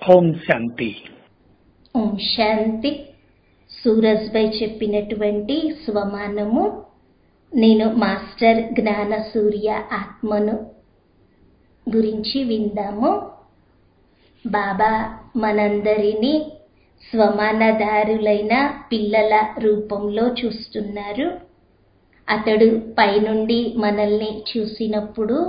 ఓం శాంతి ఓం శాంతి సూరజ్బై చెప్పినటువంటి స్వమానము నేను మాస్టర్ జ్ఞాన సూర్య ఆత్మను గురించి విందాము బాబా మనందరినీ స్వమానదారులైన పిల్లల రూపంలో చూస్తున్నారు అతడు పైనుండి మనల్ని చూసినప్పుడు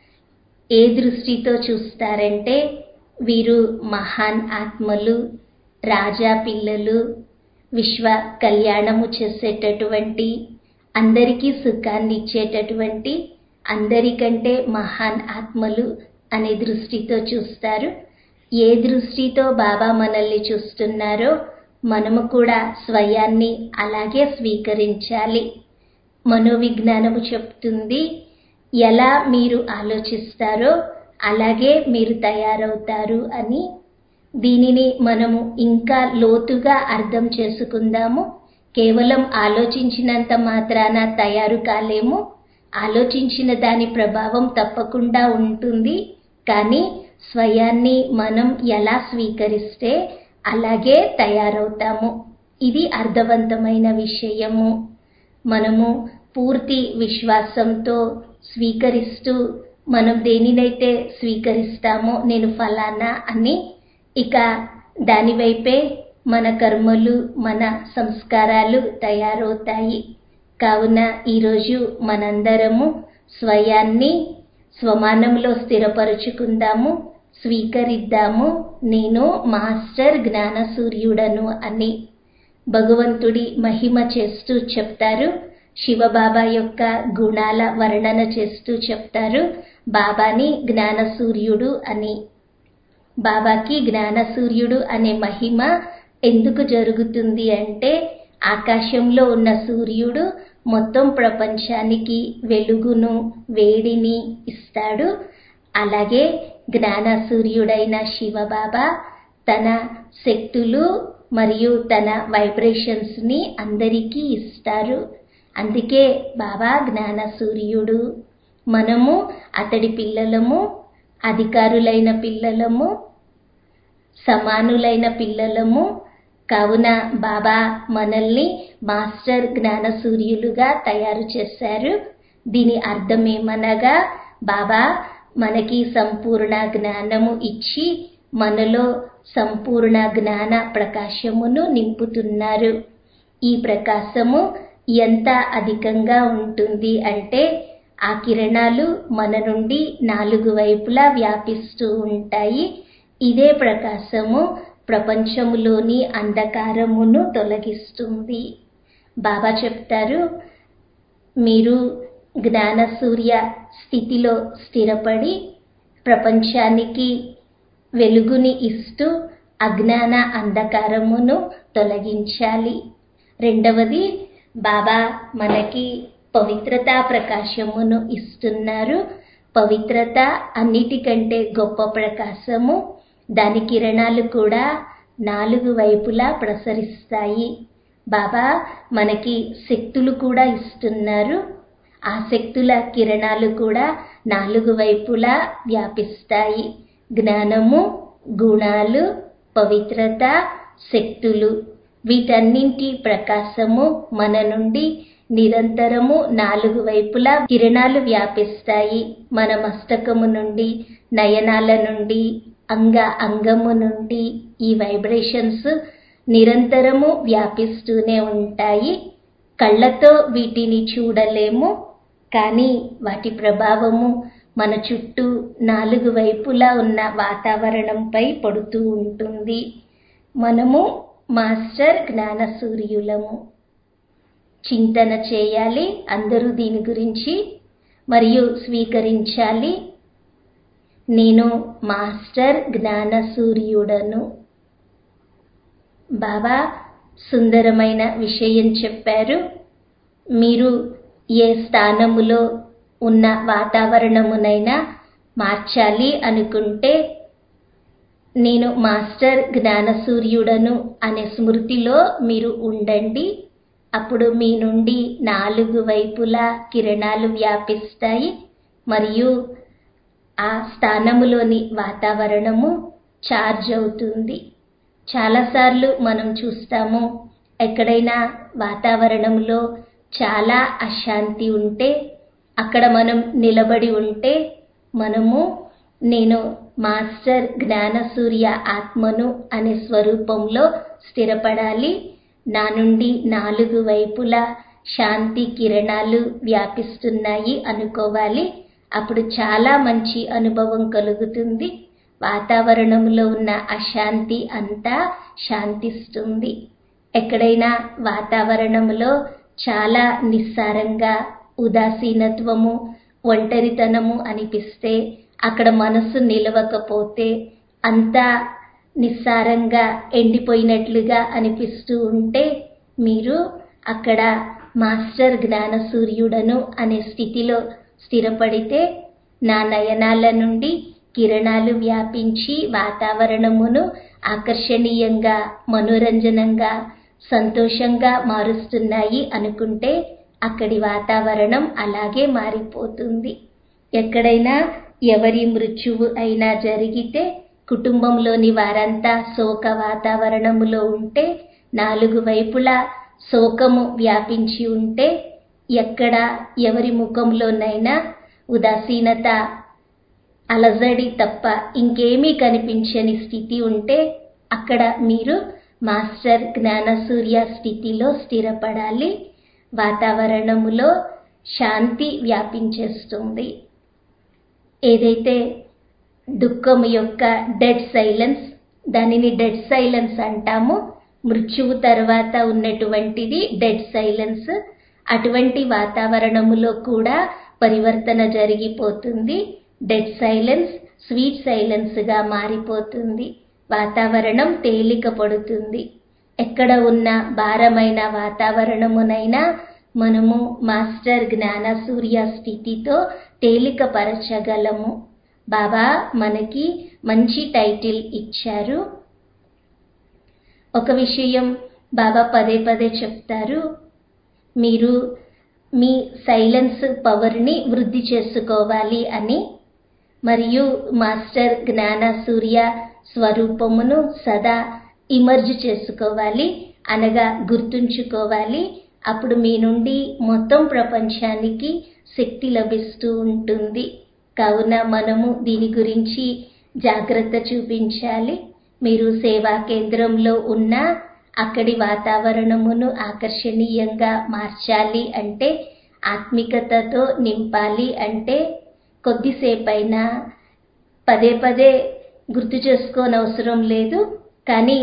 ఏ దృష్టితో చూస్తారంటే వీరు మహాన్ ఆత్మలు రాజా పిల్లలు విశ్వ కళ్యాణము చేసేటటువంటి అందరికీ సుఖాన్ని ఇచ్చేటటువంటి అందరికంటే మహాన్ ఆత్మలు అనే దృష్టితో చూస్తారు ఏ దృష్టితో బాబా మనల్ని చూస్తున్నారో మనము కూడా స్వయాన్ని అలాగే స్వీకరించాలి మనోవిజ్ఞానము చెప్తుంది ఎలా మీరు ఆలోచిస్తారో అలాగే మీరు తయారవుతారు అని దీనిని మనము ఇంకా లోతుగా అర్థం చేసుకుందాము కేవలం ఆలోచించినంత మాత్రాన తయారు కాలేము ఆలోచించిన దాని ప్రభావం తప్పకుండా ఉంటుంది కానీ స్వయాన్ని మనం ఎలా స్వీకరిస్తే అలాగే తయారవుతాము ఇది అర్థవంతమైన విషయము మనము పూర్తి విశ్వాసంతో స్వీకరిస్తూ మనం దేనినైతే స్వీకరిస్తామో నేను ఫలానా అని ఇక దానివైపే మన కర్మలు మన సంస్కారాలు తయారవుతాయి కావున ఈరోజు మనందరము స్వయాన్ని స్వమానంలో స్థిరపరుచుకుందాము స్వీకరిద్దాము నేను మాస్టర్ జ్ఞాన సూర్యుడను అని భగవంతుడి మహిమ చేస్తూ చెప్తారు శివబాబా యొక్క గుణాల వర్ణన చేస్తూ చెప్తారు బాబాని జ్ఞాన సూర్యుడు అని బాబాకి జ్ఞాన సూర్యుడు అనే మహిమ ఎందుకు జరుగుతుంది అంటే ఆకాశంలో ఉన్న సూర్యుడు మొత్తం ప్రపంచానికి వెలుగును వేడిని ఇస్తాడు అలాగే జ్ఞాన సూర్యుడైన శివబాబా తన శక్తులు మరియు తన వైబ్రేషన్స్ని అందరికీ ఇస్తారు అందుకే బాబా జ్ఞాన సూర్యుడు మనము అతడి పిల్లలము అధికారులైన పిల్లలము సమానులైన పిల్లలము కావున బాబా మనల్ని మాస్టర్ జ్ఞాన సూర్యులుగా తయారు చేశారు దీని అర్థమేమనగా బాబా మనకి సంపూర్ణ జ్ఞానము ఇచ్చి మనలో సంపూర్ణ జ్ఞాన ప్రకాశమును నింపుతున్నారు ఈ ప్రకాశము ఎంత అధికంగా ఉంటుంది అంటే ఆ కిరణాలు మన నుండి నాలుగు వైపులా వ్యాపిస్తూ ఉంటాయి ఇదే ప్రకాశము ప్రపంచములోని అంధకారమును తొలగిస్తుంది బాబా చెప్తారు మీరు జ్ఞాన సూర్య స్థితిలో స్థిరపడి ప్రపంచానికి వెలుగుని ఇస్తూ అజ్ఞాన అంధకారమును తొలగించాలి రెండవది బాబా మనకి పవిత్రతా ప్రకాశమును ఇస్తున్నారు పవిత్రత అన్నిటికంటే గొప్ప ప్రకాశము దాని కిరణాలు కూడా నాలుగు వైపులా ప్రసరిస్తాయి బాబా మనకి శక్తులు కూడా ఇస్తున్నారు ఆ శక్తుల కిరణాలు కూడా నాలుగు వైపులా వ్యాపిస్తాయి జ్ఞానము గుణాలు పవిత్రత శక్తులు వీటన్నింటి ప్రకాశము మన నుండి నిరంతరము నాలుగు వైపులా కిరణాలు వ్యాపిస్తాయి మన మస్తకము నుండి నయనాల నుండి అంగ అంగము నుండి ఈ వైబ్రేషన్స్ నిరంతరము వ్యాపిస్తూనే ఉంటాయి కళ్ళతో వీటిని చూడలేము కానీ వాటి ప్రభావము మన చుట్టూ నాలుగు వైపులా ఉన్న వాతావరణంపై పడుతూ ఉంటుంది మనము మాస్టర్ జ్ఞాన సూర్యులము చింతన చేయాలి అందరూ దీని గురించి మరియు స్వీకరించాలి నేను మాస్టర్ జ్ఞాన సూర్యుడను బాబా సుందరమైన విషయం చెప్పారు మీరు ఏ స్థానములో ఉన్న వాతావరణమునైనా మార్చాలి అనుకుంటే నేను మాస్టర్ జ్ఞాన సూర్యుడను అనే స్మృతిలో మీరు ఉండండి అప్పుడు మీ నుండి నాలుగు వైపులా కిరణాలు వ్యాపిస్తాయి మరియు ఆ స్థానములోని వాతావరణము ఛార్జ్ అవుతుంది చాలాసార్లు మనం చూస్తాము ఎక్కడైనా వాతావరణంలో చాలా అశాంతి ఉంటే అక్కడ మనం నిలబడి ఉంటే మనము నేను మాస్టర్ జ్ఞానసూర్య ఆత్మను అనే స్వరూపంలో స్థిరపడాలి నా నుండి నాలుగు వైపులా శాంతి కిరణాలు వ్యాపిస్తున్నాయి అనుకోవాలి అప్పుడు చాలా మంచి అనుభవం కలుగుతుంది వాతావరణంలో ఉన్న అశాంతి అంతా శాంతిస్తుంది ఎక్కడైనా వాతావరణంలో చాలా నిస్సారంగా ఉదాసీనత్వము ఒంటరితనము అనిపిస్తే అక్కడ మనసు నిలవకపోతే అంతా నిస్సారంగా ఎండిపోయినట్లుగా అనిపిస్తూ ఉంటే మీరు అక్కడ మాస్టర్ జ్ఞాన సూర్యుడను అనే స్థితిలో స్థిరపడితే నా నయనాల నుండి కిరణాలు వ్యాపించి వాతావరణమును ఆకర్షణీయంగా మనోరంజనంగా సంతోషంగా మారుస్తున్నాయి అనుకుంటే అక్కడి వాతావరణం అలాగే మారిపోతుంది ఎక్కడైనా ఎవరి మృత్యువు అయినా జరిగితే కుటుంబంలోని వారంతా శోక వాతావరణములో ఉంటే నాలుగు వైపులా శోకము వ్యాపించి ఉంటే ఎక్కడ ఎవరి ముఖంలోనైనా ఉదాసీనత అలజడి తప్ప ఇంకేమీ కనిపించని స్థితి ఉంటే అక్కడ మీరు మాస్టర్ జ్ఞానసూర్య స్థితిలో స్థిరపడాలి వాతావరణములో శాంతి వ్యాపించేస్తుంది ఏదైతే దుఃఖం యొక్క డెడ్ సైలెన్స్ దానిని డెడ్ సైలెన్స్ అంటాము మృత్యువు తర్వాత ఉన్నటువంటిది డెడ్ సైలెన్స్ అటువంటి వాతావరణములో కూడా పరివర్తన జరిగిపోతుంది డెడ్ సైలెన్స్ స్వీట్ సైలెన్స్గా మారిపోతుంది వాతావరణం తేలిక పడుతుంది ఎక్కడ ఉన్న భారమైన వాతావరణమునైనా మనము మాస్టర్ జ్ఞాన సూర్య స్థితితో తేలికపరచగలము బాబా మనకి మంచి టైటిల్ ఇచ్చారు ఒక విషయం బాబా పదే పదే చెప్తారు మీరు మీ సైలెన్స్ పవర్ని వృద్ధి చేసుకోవాలి అని మరియు మాస్టర్ జ్ఞాన సూర్య స్వరూపమును సదా ఇమర్జ్ చేసుకోవాలి అనగా గుర్తుంచుకోవాలి అప్పుడు మీ నుండి మొత్తం ప్రపంచానికి శక్తి లభిస్తూ ఉంటుంది కావున మనము దీని గురించి జాగ్రత్త చూపించాలి మీరు సేవా కేంద్రంలో ఉన్న అక్కడి వాతావరణమును ఆకర్షణీయంగా మార్చాలి అంటే ఆత్మికతతో నింపాలి అంటే కొద్దిసేపైనా పదే పదే గుర్తు చేసుకోనవసరం లేదు కానీ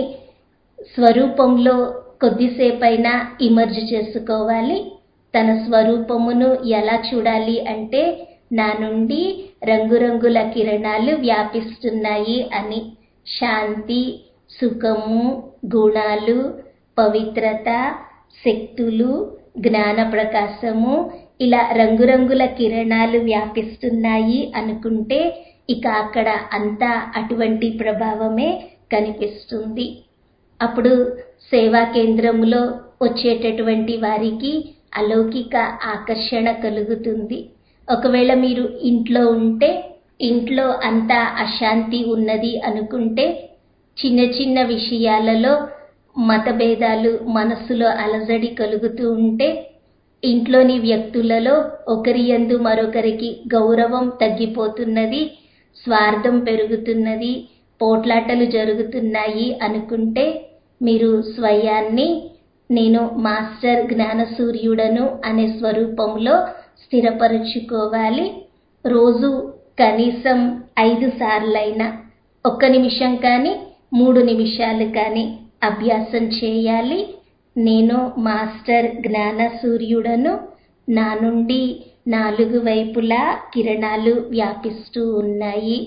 స్వరూపంలో కొద్దిసేపైనా ఇమర్జ్ చేసుకోవాలి తన స్వరూపమును ఎలా చూడాలి అంటే నా నుండి రంగురంగుల కిరణాలు వ్యాపిస్తున్నాయి అని శాంతి సుఖము గుణాలు పవిత్రత శక్తులు జ్ఞాన ప్రకాశము ఇలా రంగురంగుల కిరణాలు వ్యాపిస్తున్నాయి అనుకుంటే ఇక అక్కడ అంతా అటువంటి ప్రభావమే కనిపిస్తుంది అప్పుడు సేవా కేంద్రములో వచ్చేటటువంటి వారికి అలౌకిక ఆకర్షణ కలుగుతుంది ఒకవేళ మీరు ఇంట్లో ఉంటే ఇంట్లో అంతా అశాంతి ఉన్నది అనుకుంటే చిన్న చిన్న విషయాలలో మతభేదాలు మనస్సులో అలజడి కలుగుతూ ఉంటే ఇంట్లోని వ్యక్తులలో ఒకరి యందు మరొకరికి గౌరవం తగ్గిపోతున్నది స్వార్థం పెరుగుతున్నది పోట్లాటలు జరుగుతున్నాయి అనుకుంటే మీరు స్వయాన్ని నేను మాస్టర్ జ్ఞానసూర్యుడను అనే స్వరూపంలో స్థిరపరుచుకోవాలి రోజు కనీసం ఐదు సార్లైనా ఒక్క నిమిషం కానీ మూడు నిమిషాలు కానీ అభ్యాసం చేయాలి నేను మాస్టర్ జ్ఞాన సూర్యుడను నా నుండి నాలుగు వైపులా కిరణాలు వ్యాపిస్తూ ఉన్నాయి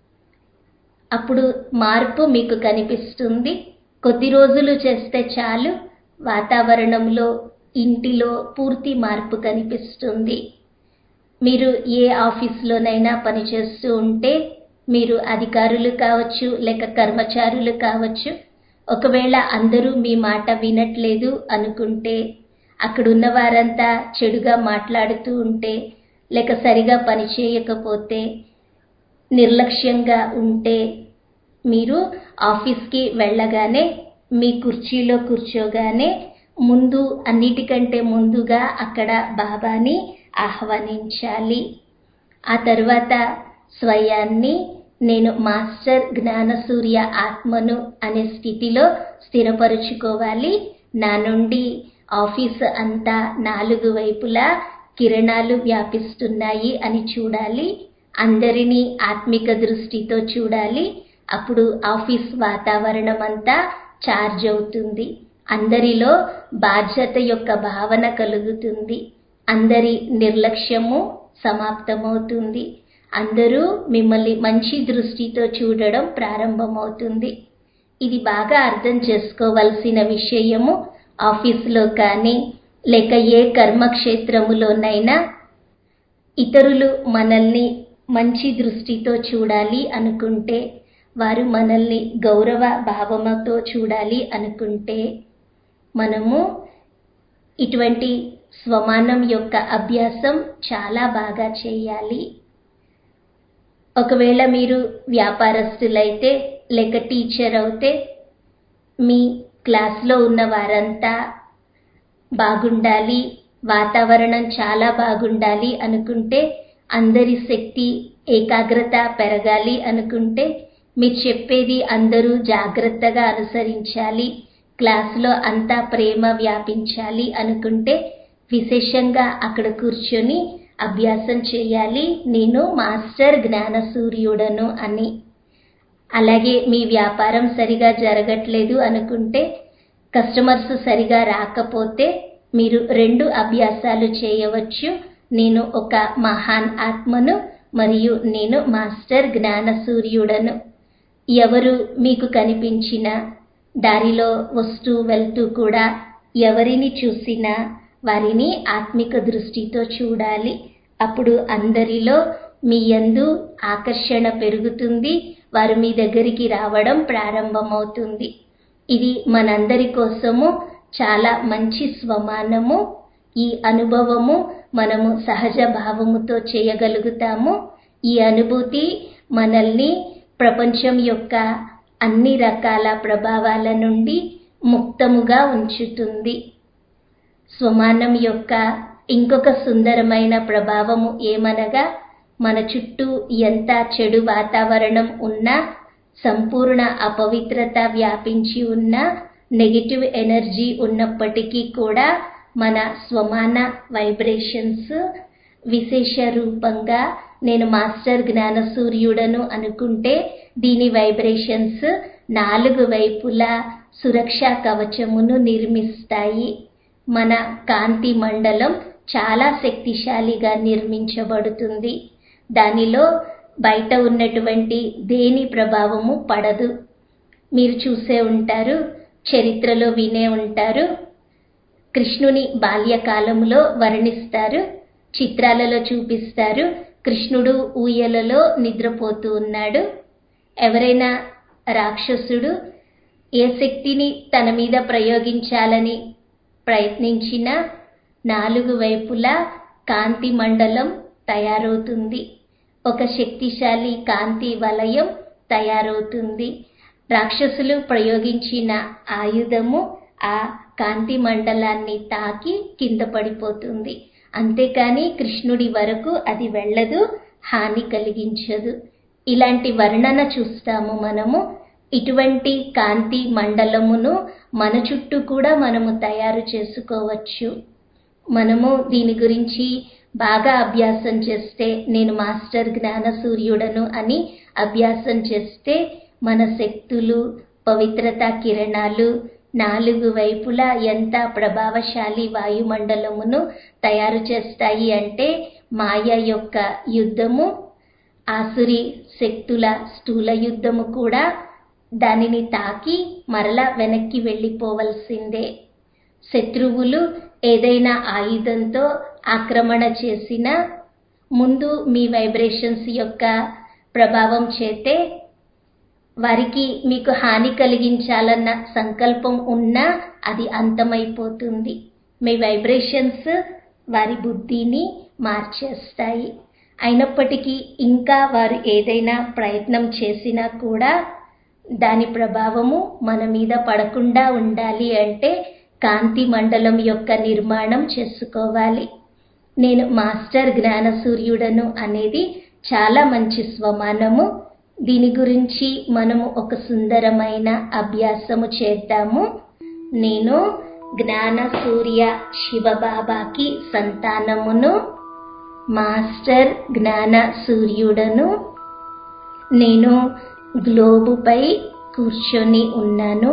అప్పుడు మార్పు మీకు కనిపిస్తుంది కొద్ది రోజులు చేస్తే చాలు వాతావరణంలో ఇంటిలో పూర్తి మార్పు కనిపిస్తుంది మీరు ఏ ఆఫీస్లోనైనా పనిచేస్తూ ఉంటే మీరు అధికారులు కావచ్చు లేక కర్మచారులు కావచ్చు ఒకవేళ అందరూ మీ మాట వినట్లేదు అనుకుంటే అక్కడున్న వారంతా చెడుగా మాట్లాడుతూ ఉంటే లేక సరిగా పని చేయకపోతే నిర్లక్ష్యంగా ఉంటే మీరు ఆఫీస్కి వెళ్ళగానే మీ కుర్చీలో కూర్చోగానే ముందు అన్నిటికంటే ముందుగా అక్కడ బాబాని ఆహ్వానించాలి ఆ తర్వాత స్వయాన్ని నేను మాస్టర్ జ్ఞానసూర్య ఆత్మను అనే స్థితిలో స్థిరపరుచుకోవాలి నా నుండి ఆఫీస్ అంతా నాలుగు వైపులా కిరణాలు వ్యాపిస్తున్నాయి అని చూడాలి అందరినీ ఆత్మిక దృష్టితో చూడాలి అప్పుడు ఆఫీస్ వాతావరణం అంతా చార్జ్ అవుతుంది అందరిలో బాధ్యత యొక్క భావన కలుగుతుంది అందరి నిర్లక్ష్యము సమాప్తమవుతుంది అందరూ మిమ్మల్ని మంచి దృష్టితో చూడడం ప్రారంభమవుతుంది ఇది బాగా అర్థం చేసుకోవలసిన విషయము ఆఫీసులో కానీ లేక ఏ కర్మక్షేత్రములోనైనా ఇతరులు మనల్ని మంచి దృష్టితో చూడాలి అనుకుంటే వారు మనల్ని గౌరవ భావముతో చూడాలి అనుకుంటే మనము ఇటువంటి స్వమానం యొక్క అభ్యాసం చాలా బాగా చేయాలి ఒకవేళ మీరు వ్యాపారస్తులైతే లేక టీచర్ అవుతే మీ క్లాస్లో ఉన్న వారంతా బాగుండాలి వాతావరణం చాలా బాగుండాలి అనుకుంటే అందరి శక్తి ఏకాగ్రత పెరగాలి అనుకుంటే మీరు చెప్పేది అందరూ జాగ్రత్తగా అనుసరించాలి క్లాసులో అంతా ప్రేమ వ్యాపించాలి అనుకుంటే విశేషంగా అక్కడ కూర్చొని అభ్యాసం చేయాలి నేను మాస్టర్ జ్ఞాన సూర్యుడను అని అలాగే మీ వ్యాపారం సరిగా జరగట్లేదు అనుకుంటే కస్టమర్స్ సరిగా రాకపోతే మీరు రెండు అభ్యాసాలు చేయవచ్చు నేను ఒక మహాన్ ఆత్మను మరియు నేను మాస్టర్ జ్ఞాన సూర్యుడను ఎవరు మీకు కనిపించిన దారిలో వస్తూ వెళ్తూ కూడా ఎవరిని చూసినా వారిని ఆత్మిక దృష్టితో చూడాలి అప్పుడు అందరిలో మీ యందు ఆకర్షణ పెరుగుతుంది వారు మీ దగ్గరికి రావడం ప్రారంభమవుతుంది ఇది మనందరి కోసము చాలా మంచి స్వమానము ఈ అనుభవము మనము సహజ భావముతో చేయగలుగుతాము ఈ అనుభూతి మనల్ని ప్రపంచం యొక్క అన్ని రకాల ప్రభావాల నుండి ముక్తముగా ఉంచుతుంది స్వమానం యొక్క ఇంకొక సుందరమైన ప్రభావము ఏమనగా మన చుట్టూ ఎంత చెడు వాతావరణం ఉన్నా సంపూర్ణ అపవిత్రత వ్యాపించి ఉన్న నెగిటివ్ ఎనర్జీ ఉన్నప్పటికీ కూడా మన స్వమాన వైబ్రేషన్స్ విశేష రూపంగా నేను మాస్టర్ జ్ఞాన సూర్యుడను అనుకుంటే దీని వైబ్రేషన్స్ నాలుగు వైపులా సురక్షా కవచమును నిర్మిస్తాయి మన కాంతి మండలం చాలా శక్తిశాలిగా నిర్మించబడుతుంది దానిలో బయట ఉన్నటువంటి దేని ప్రభావము పడదు మీరు చూసే ఉంటారు చరిత్రలో వినే ఉంటారు కృష్ణుని బాల్యకాలంలో వర్ణిస్తారు చిత్రాలలో చూపిస్తారు కృష్ణుడు ఊయలలో నిద్రపోతూ ఉన్నాడు ఎవరైనా రాక్షసుడు ఏ శక్తిని తన మీద ప్రయోగించాలని ప్రయత్నించినా నాలుగు వైపులా కాంతి మండలం తయారవుతుంది ఒక శక్తిశాలి కాంతి వలయం తయారవుతుంది రాక్షసులు ప్రయోగించిన ఆయుధము ఆ కాంతి మండలాన్ని తాకి కింద పడిపోతుంది అంతేకాని కృష్ణుడి వరకు అది వెళ్ళదు హాని కలిగించదు ఇలాంటి వర్ణన చూస్తాము మనము ఇటువంటి కాంతి మండలమును మన చుట్టూ కూడా మనము తయారు చేసుకోవచ్చు మనము దీని గురించి బాగా అభ్యాసం చేస్తే నేను మాస్టర్ జ్ఞాన సూర్యుడను అని అభ్యాసం చేస్తే మన శక్తులు పవిత్రత కిరణాలు నాలుగు వైపులా ఎంత ప్రభావశాలి వాయుమండలమును తయారు చేస్తాయి అంటే మాయ యొక్క యుద్ధము ఆసురి శక్తుల స్థూల యుద్ధము కూడా దానిని తాకి మరలా వెనక్కి వెళ్ళిపోవలసిందే శత్రువులు ఏదైనా ఆయుధంతో ఆక్రమణ చేసినా ముందు మీ వైబ్రేషన్స్ యొక్క ప్రభావం చేతే వారికి మీకు హాని కలిగించాలన్న సంకల్పం ఉన్నా అది అంతమైపోతుంది మీ వైబ్రేషన్స్ వారి బుద్ధిని మార్చేస్తాయి అయినప్పటికీ ఇంకా వారు ఏదైనా ప్రయత్నం చేసినా కూడా దాని ప్రభావము మన మీద పడకుండా ఉండాలి అంటే కాంతి మండలం యొక్క నిర్మాణం చేసుకోవాలి నేను మాస్టర్ జ్ఞాన సూర్యుడను అనేది చాలా మంచి స్వమానము దీని గురించి మనము ఒక సుందరమైన అభ్యాసము చేద్దాము నేను జ్ఞాన సూర్య శివబాబాకి సంతానమును మాస్టర్ జ్ఞాన సూర్యుడను నేను గ్లోబుపై కూర్చొని ఉన్నాను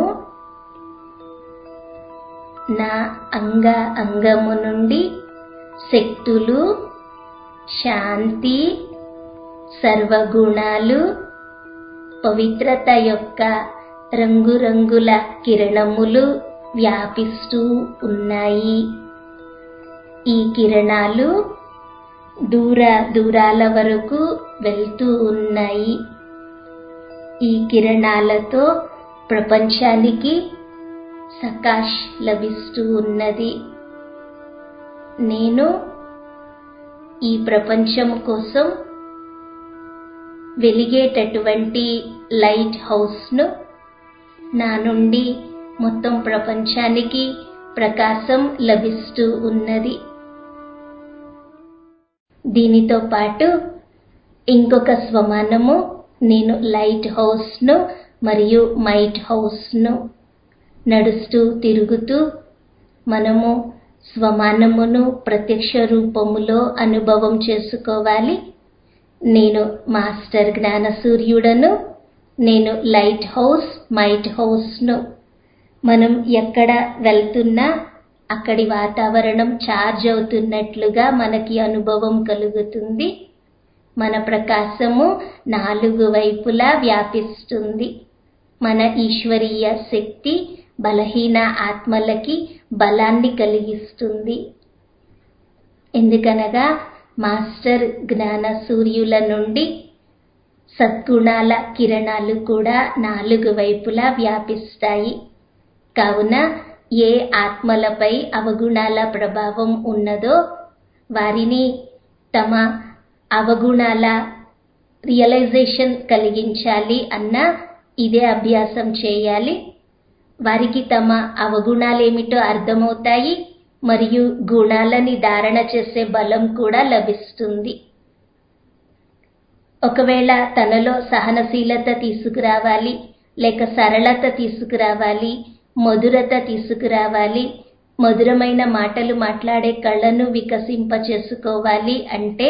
నా అంగ అంగము నుండి శక్తులు శాంతి సర్వగుణాలు పవిత్రత యొక్క రంగురంగుల కిరణములు వ్యాపిస్తూ ఉన్నాయి ఈ కిరణాలు దూర దూరాల వరకు వెళ్తూ ఉన్నాయి ఈ కిరణాలతో ప్రపంచానికి సకాష్ లభిస్తూ ఉన్నది నేను ఈ ప్రపంచం కోసం వెలిగేటటువంటి లైట్ హౌస్ను నా నుండి మొత్తం ప్రపంచానికి ప్రకాశం లభిస్తూ ఉన్నది దీనితో పాటు ఇంకొక స్వమానము నేను లైట్ హౌస్ను మరియు మైట్ హౌస్ను నడుస్తూ తిరుగుతూ మనము స్వమానమును ప్రత్యక్ష రూపములో అనుభవం చేసుకోవాలి నేను మాస్టర్ జ్ఞాన సూర్యుడను నేను లైట్ హౌస్ మైట్ హౌస్ను మనం ఎక్కడ వెళ్తున్నా అక్కడి వాతావరణం ఛార్జ్ అవుతున్నట్లుగా మనకి అనుభవం కలుగుతుంది మన ప్రకాశము నాలుగు వైపులా వ్యాపిస్తుంది మన ఈశ్వరీయ శక్తి బలహీన ఆత్మలకి బలాన్ని కలిగిస్తుంది ఎందుకనగా మాస్టర్ జ్ఞాన సూర్యుల నుండి సద్గుణాల కిరణాలు కూడా నాలుగు వైపులా వ్యాపిస్తాయి కావున ఏ ఆత్మలపై అవగుణాల ప్రభావం ఉన్నదో వారిని తమ అవగుణాల రియలైజేషన్ కలిగించాలి అన్న ఇదే అభ్యాసం చేయాలి వారికి తమ అవగుణాలేమిటో అర్థమవుతాయి మరియు గుణాలని ధారణ చేసే బలం కూడా లభిస్తుంది ఒకవేళ తనలో సహనశీలత తీసుకురావాలి లేక సరళత తీసుకురావాలి మధురత తీసుకురావాలి మధురమైన మాటలు మాట్లాడే కళను వికసింప చేసుకోవాలి అంటే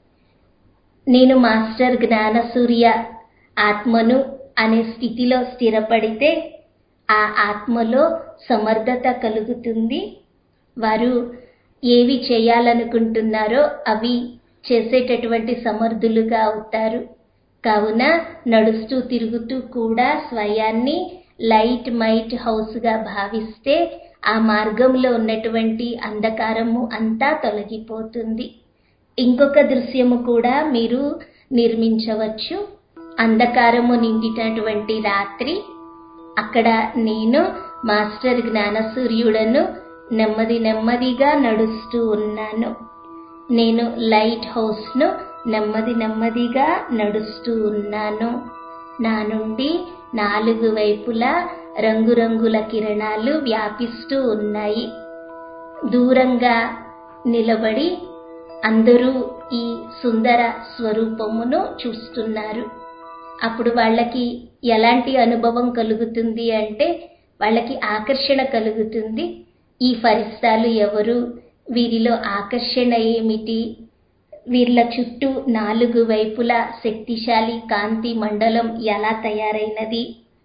నేను మాస్టర్ జ్ఞాన సూర్య ఆత్మను అనే స్థితిలో స్థిరపడితే ఆ ఆత్మలో సమర్థత కలుగుతుంది వారు ఏవి చేయాలనుకుంటున్నారో అవి చేసేటటువంటి సమర్థులుగా అవుతారు కావున నడుస్తూ తిరుగుతూ కూడా స్వయాన్ని లైట్ మైట్ హౌస్గా భావిస్తే ఆ మార్గంలో ఉన్నటువంటి అంధకారము అంతా తొలగిపోతుంది ఇంకొక దృశ్యము కూడా మీరు నిర్మించవచ్చు అంధకారము నిండినటువంటి రాత్రి అక్కడ నేను మాస్టర్ జ్ఞానసూర్యుడను నెమ్మది నెమ్మదిగా నడుస్తూ ఉన్నాను నేను లైట్ హౌస్ను నెమ్మది నెమ్మదిగా నడుస్తూ ఉన్నాను నా నుండి నాలుగు వైపులా రంగురంగుల కిరణాలు వ్యాపిస్తూ ఉన్నాయి దూరంగా నిలబడి అందరూ ఈ సుందర స్వరూపమును చూస్తున్నారు అప్పుడు వాళ్ళకి ఎలాంటి అనుభవం కలుగుతుంది అంటే వాళ్ళకి ఆకర్షణ కలుగుతుంది ఈ ఫరిస్తాలు ఎవరు వీరిలో ఆకర్షణ ఏమిటి వీళ్ళ చుట్టూ నాలుగు వైపులా శక్తిశాలి కాంతి మండలం ఎలా తయారైనది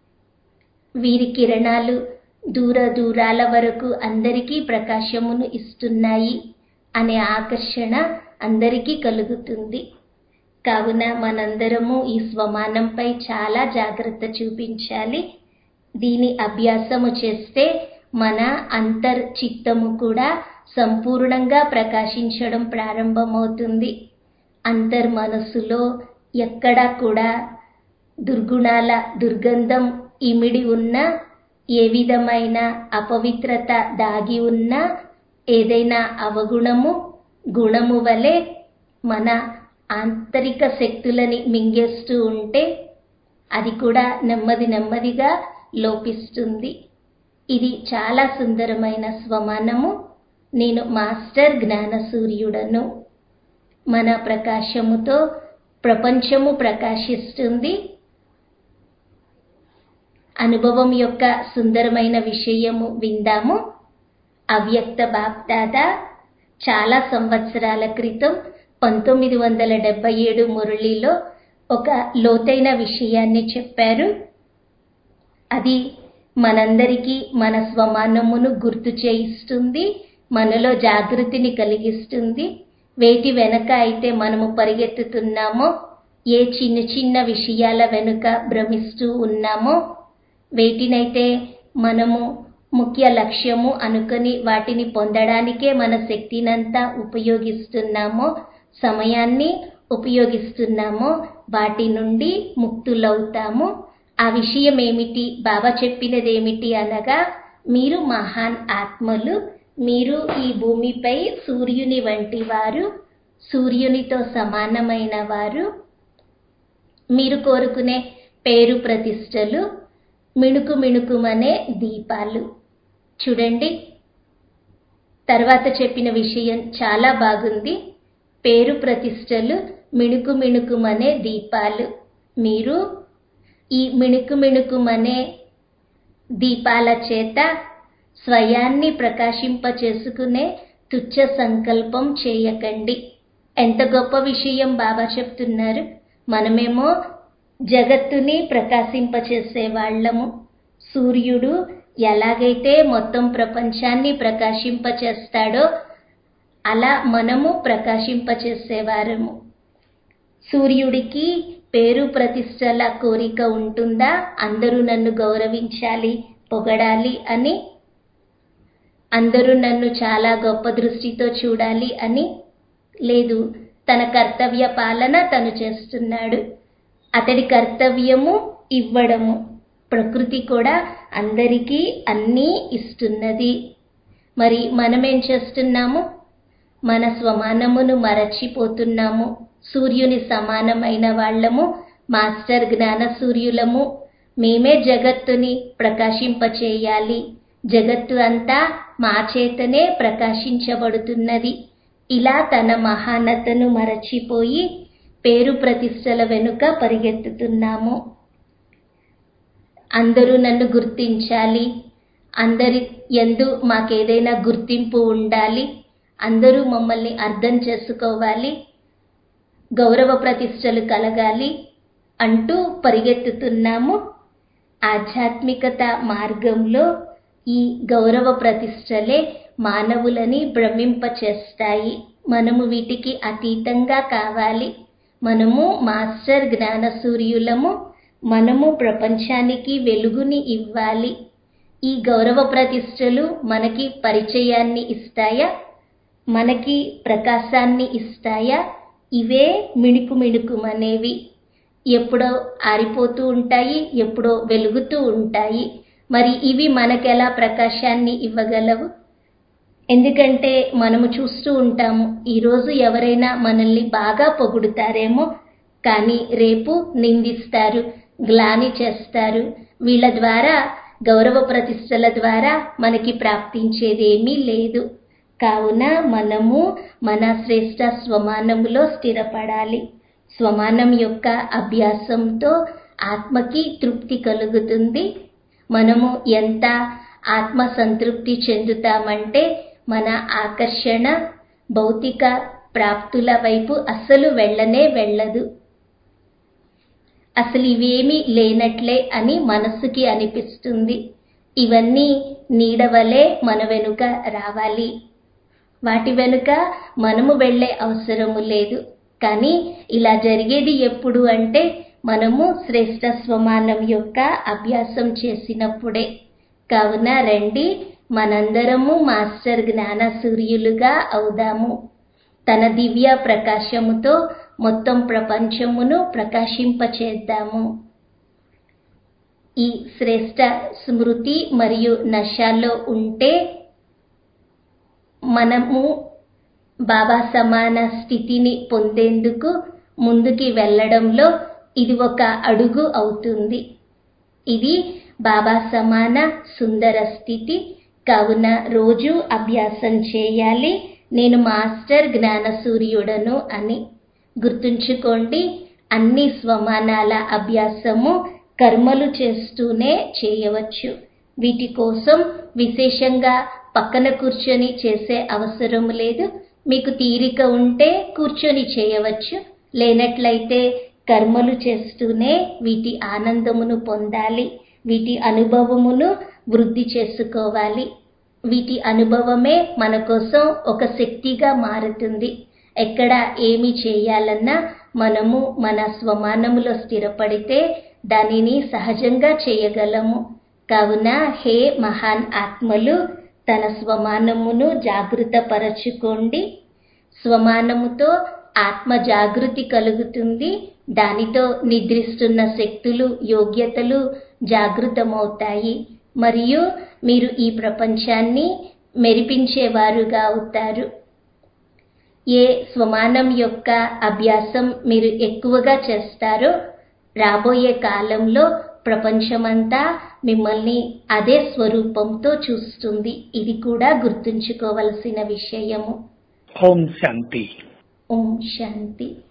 వీరి కిరణాలు దూర దూరాల వరకు అందరికీ ప్రకాశమును ఇస్తున్నాయి అనే ఆకర్షణ అందరికీ కలుగుతుంది కావున మనందరము ఈ స్వమానంపై చాలా జాగ్రత్త చూపించాలి దీని అభ్యాసము చేస్తే మన అంతర్ చిత్తము కూడా సంపూర్ణంగా ప్రకాశించడం ప్రారంభమవుతుంది అంతర్ మనసులో ఎక్కడా కూడా దుర్గుణాల దుర్గంధం ఇమిడి ఉన్న ఏ విధమైన అపవిత్రత దాగి ఉన్న ఏదైనా అవగుణము గుణము వలె మన ఆంతరిక శక్తులని మింగేస్తూ ఉంటే అది కూడా నెమ్మది నెమ్మదిగా లోపిస్తుంది ఇది చాలా సుందరమైన స్వమానము నేను మాస్టర్ జ్ఞాన సూర్యుడను మన ప్రకాశముతో ప్రపంచము ప్రకాశిస్తుంది అనుభవం యొక్క సుందరమైన విషయము విందాము అవ్యక్త బాప్దాదా చాలా సంవత్సరాల క్రితం పంతొమ్మిది వందల డెబ్బై ఏడు మురళిలో ఒక లోతైన విషయాన్ని చెప్పారు అది మనందరికీ మన స్వమానమును గుర్తు చేయిస్తుంది మనలో జాగృతిని కలిగిస్తుంది వేటి వెనక అయితే మనము పరిగెత్తుతున్నామో ఏ చిన్న చిన్న విషయాల వెనుక భ్రమిస్తూ ఉన్నామో వేటినైతే మనము ముఖ్య లక్ష్యము అనుకొని వాటిని పొందడానికే మన శక్తినంతా ఉపయోగిస్తున్నామో సమయాన్ని ఉపయోగిస్తున్నామో వాటి నుండి ముక్తులవుతాము ఆ విషయం ఏమిటి బాబా చెప్పినదేమిటి అనగా మీరు మహాన్ ఆత్మలు మీరు ఈ భూమిపై సూర్యుని వంటి వారు సూర్యునితో సమానమైన వారు మీరు కోరుకునే పేరు ప్రతిష్టలు మిణుకు మిణుకుమనే దీపాలు చూడండి తర్వాత చెప్పిన విషయం చాలా బాగుంది పేరు ప్రతిష్టలు మిణుకు మిణుకుమనే దీపాలు మీరు ఈ మిణుకు మిణుకుమనే దీపాల చేత స్వయాన్ని ప్రకాశింప చేసుకునే తుచ్చ సంకల్పం చేయకండి ఎంత గొప్ప విషయం బాబా చెప్తున్నారు మనమేమో జగత్తుని ప్రకాశింపచేసే వాళ్ళము సూర్యుడు ఎలాగైతే మొత్తం ప్రపంచాన్ని ప్రకాశింపచేస్తాడో అలా మనము ప్రకాశింపచేసేవారము సూర్యుడికి పేరు ప్రతిష్టల కోరిక ఉంటుందా అందరూ నన్ను గౌరవించాలి పొగడాలి అని అందరూ నన్ను చాలా గొప్ప దృష్టితో చూడాలి అని లేదు తన కర్తవ్య పాలన తను చేస్తున్నాడు అతడి కర్తవ్యము ఇవ్వడము ప్రకృతి కూడా అందరికీ అన్నీ ఇస్తున్నది మరి మనమేం చేస్తున్నాము మన స్వమానమును మరచిపోతున్నాము సూర్యుని సమానమైన వాళ్ళము మాస్టర్ జ్ఞాన సూర్యులము మేమే జగత్తుని ప్రకాశింపచేయాలి జగత్తు అంతా మా చేతనే ప్రకాశించబడుతున్నది ఇలా తన మహానతను మరచిపోయి పేరు ప్రతిష్టల వెనుక పరిగెత్తుతున్నాము అందరూ నన్ను గుర్తించాలి అందరి ఎందు మాకేదైనా గుర్తింపు ఉండాలి అందరూ మమ్మల్ని అర్థం చేసుకోవాలి గౌరవ ప్రతిష్టలు కలగాలి అంటూ పరిగెత్తుతున్నాము ఆధ్యాత్మికత మార్గంలో ఈ గౌరవ ప్రతిష్టలే మానవులని భ్రమింపచేస్తాయి మనము వీటికి అతీతంగా కావాలి మనము మాస్టర్ జ్ఞాన సూర్యులము మనము ప్రపంచానికి వెలుగుని ఇవ్వాలి ఈ గౌరవ ప్రతిష్టలు మనకి పరిచయాన్ని ఇస్తాయా మనకి ప్రకాశాన్ని ఇస్తాయా ఇవే మిణుకు మిణుకుమనేవి ఎప్పుడో ఆరిపోతూ ఉంటాయి ఎప్పుడో వెలుగుతూ ఉంటాయి మరి ఇవి మనకెలా ప్రకాశాన్ని ఇవ్వగలవు ఎందుకంటే మనము చూస్తూ ఉంటాము ఈరోజు ఎవరైనా మనల్ని బాగా పొగుడుతారేమో కానీ రేపు నిందిస్తారు గ్లాని చేస్తారు వీళ్ళ ద్వారా గౌరవ ప్రతిష్టల ద్వారా మనకి ప్రాప్తించేదేమీ లేదు కావున మనము మన శ్రేష్ట స్వమానములో స్థిరపడాలి స్వమానం యొక్క అభ్యాసంతో ఆత్మకి తృప్తి కలుగుతుంది మనము ఎంత ఆత్మ సంతృప్తి చెందుతామంటే మన ఆకర్షణ భౌతిక ప్రాప్తుల వైపు అస్సలు వెళ్ళనే వెళ్ళదు అసలు ఇవేమీ లేనట్లే అని మనస్సుకి అనిపిస్తుంది ఇవన్నీ నీడవలే మన వెనుక రావాలి వాటి వెనుక మనము వెళ్ళే అవసరము లేదు కానీ ఇలా జరిగేది ఎప్పుడు అంటే మనము శ్రేష్ట స్వమానం యొక్క అభ్యాసం చేసినప్పుడే కావున రండి మనందరము మాస్టర్ జ్ఞాన సూర్యులుగా అవుదాము తన దివ్య ప్రకాశముతో మొత్తం ప్రపంచమును ప్రకాశింపచేద్దాము ఈ శ్రేష్ట స్మృతి మరియు నశాలో ఉంటే మనము బాబా సమాన స్థితిని పొందేందుకు ముందుకి వెళ్ళడంలో ఇది ఒక అడుగు అవుతుంది ఇది బాబా సమాన సుందర స్థితి కావున రోజు అభ్యాసం చేయాలి నేను మాస్టర్ జ్ఞాన సూర్యుడను అని గుర్తుంచుకోండి అన్ని స్వమానాల అభ్యాసము కర్మలు చేస్తూనే చేయవచ్చు వీటి కోసం విశేషంగా పక్కన కూర్చొని చేసే అవసరం లేదు మీకు తీరిక ఉంటే కూర్చొని చేయవచ్చు లేనట్లయితే కర్మలు చేస్తూనే వీటి ఆనందమును పొందాలి వీటి అనుభవమును వృద్ధి చేసుకోవాలి వీటి అనుభవమే మన కోసం ఒక శక్తిగా మారుతుంది ఎక్కడ ఏమి చేయాలన్నా మనము మన స్వమానములో స్థిరపడితే దానిని సహజంగా చేయగలము కావున హే మహాన్ ఆత్మలు తన స్వమానమును జాగృతపరచుకోండి స్వమానముతో ఆత్మ జాగృతి కలుగుతుంది దానితో నిద్రిస్తున్న శక్తులు యోగ్యతలు జాగృతమవుతాయి మరియు మీరు ఈ ప్రపంచాన్ని మెరిపించేవారుగా అవుతారు ఏ స్వమానం యొక్క అభ్యాసం మీరు ఎక్కువగా చేస్తారో రాబోయే కాలంలో ప్రపంచమంతా మిమ్మల్ని అదే స్వరూపంతో చూస్తుంది ఇది కూడా గుర్తుంచుకోవలసిన విషయము ఓం శాంతి ఓం శాంతి